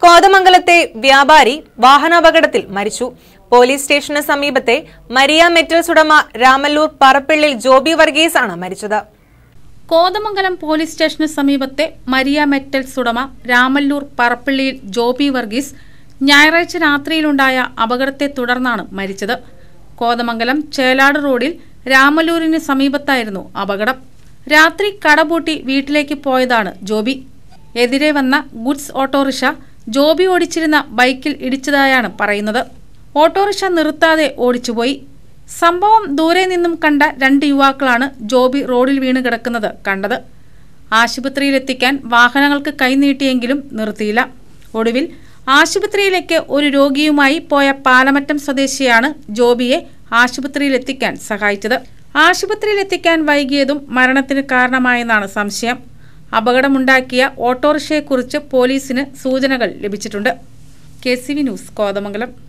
കോതമംഗലത്തെ വ്യാപാരി വാഹനാപകടത്തിൽ മരിച്ചു പോലീസ് സ്റ്റേഷന് സമീപത്തെ മരിയ മെറ്റൽസ് ഉടമ രാമല്ലൂർ പറപ്പിള്ളിൽ ജോബി വർഗീസ് ആണ് മരിച്ചത് കോതമംഗലം പോലീസ് സ്റ്റേഷന് സമീപത്തെ മരിയ മെറ്റൽസ് ഉടമ രാമല്ലൂർ പറപ്പള്ളിയിൽ ജോബി വർഗീസ് ഞായറാഴ്ച രാത്രിയിലുണ്ടായ അപകടത്തെ തുടർന്നാണ് മരിച്ചത് കോതമംഗലം ചേലാട് റോഡിൽ രാമല്ലൂരിന് സമീപത്തായിരുന്നു അപകടം രാത്രി കടപൂട്ടി വീട്ടിലേക്ക് പോയതാണ് ജോബി എതിരെ വന്ന ഗുഡ്സ് ഓട്ടോറിക്ഷ ജോബി ഓടിച്ചിരുന്ന ബൈക്കിൽ ഇടിച്ചതായാണ് പറയുന്നത് ഓട്ടോറിക്ഷ നിർത്താതെ ഓടിച്ചുപോയി സംഭവം ദൂരെ നിന്നും കണ്ട രണ്ട് യുവാക്കളാണ് ജോബി റോഡിൽ വീണ് കിടക്കുന്നത് കണ്ടത് ആശുപത്രിയിലെത്തിക്കാൻ വാഹനങ്ങൾക്ക് കൈനീട്ടിയെങ്കിലും നിർത്തിയില്ല ഒടുവിൽ ആശുപത്രിയിലേക്ക് ഒരു രോഗിയുമായി പോയ പാലമറ്റം സ്വദേശിയാണ് ജോബിയെ ആശുപത്രിയിലെത്തിക്കാൻ സഹായിച്ചത് ആശുപത്രിയിലെത്തിക്കാൻ വൈകിയതും മരണത്തിന് കാരണമായെന്നാണ് സംശയം അപകടമുണ്ടാക്കിയ ഓട്ടോറിക്ഷയെക്കുറിച്ച് പോലീസിന് സൂചനകൾ ലഭിച്ചിട്ടുണ്ട് K C V news Kothamangalam